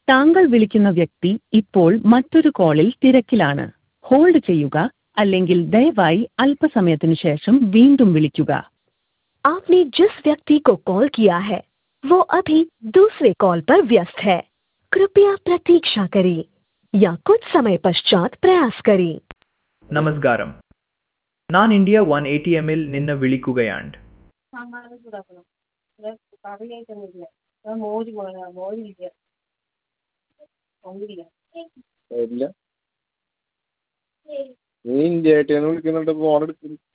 താങ്കൾ വിളിക്കുന്ന വ്യക്തി ഇപ്പോൾ മറ്റൊരു കോളിൽ തിരക്കിലാണ് ഹോൾഡ് ചെയ്യുക അല്ലെങ്കിൽ ദയവായി അല്പസമയത്തിന് ശേഷം വീണ്ടും വിളിക്കുക आपने जिस व्यक्ति को कॉल किया है वो अभी दूसरे कॉल पर व्यस्त है कृपया प्रतीक्षा करें या कुछ समय पश्चात प्रयास करें നമസ്കാരം ഞാൻ ഇന്ത്യ വൺ എ ടി എമ്മിൽ നിന്ന് വിളിക്കുകയാണ് സാമ്പാർ ചൂടാക്കണം കറി ആയിട്ടൊന്നുമില്ല മോര് പോകാനാ മോരില്ല ഒന്നില്ല ഇല്ല നീ ഇന്ത്യ ആയിട്ട് വിളിക്കുന്നുണ്ട് ഫോൺ എടുക്കുന്നു